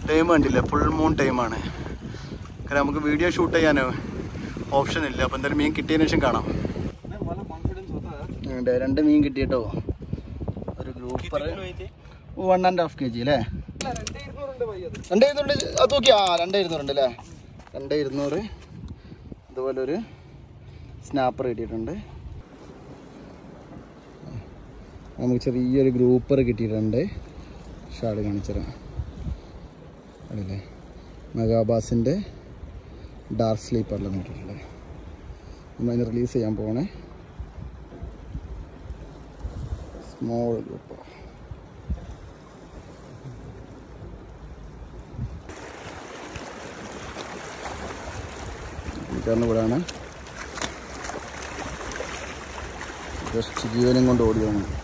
time കണ്ടില്ല full moon ടൈമാണ് കാരണം നമുക്ക് വീഡിയോ ഷൂട്ട് ചെയ്യാനോ ഓപ്ഷൻ ഇല്ല അപ്പം എന്തായാലും മീൻ കിട്ടിയതിന് ശേഷം കാണാം ഉണ്ട്, രണ്ട് മീൻ കിട്ടിയിട്ടോ ഒരു grouper one and half K G അല്ലേ രണ്ട് ഇരുന്നൂറ് അത് നോക്കി ആ രണ്ട് ഇരുന്നൂറുണ്ട് അല്ലേ രണ്ട് ഇരുന്നൂറ് അതുപോലെ ഒരു സ്നാപ്പർ കിട്ടിയിട്ടുണ്ട് നമുക്ക് ചെറിയൊരു ഗ്രൂപ്പർ കിട്ടിയിട്ടുണ്ട് ഷാഡ് കാണിച്ചുതരാം അല്ലേ മെഗാബാസിൻ്റെ ഡാർക്ക് സ്ലീപ്പറിലാണ് കിട്ടിയിട്ടുണ്ട് നമ്മൾ അതിന് റിലീസ് ചെയ്യാൻ പോകണേ സ്മോൾ ഗ്രൂപ്പ് കാരണം ഇവിടെയാണ് ജസ്റ്റ് ജീവനും കൊണ്ട് ഓടിയാണ്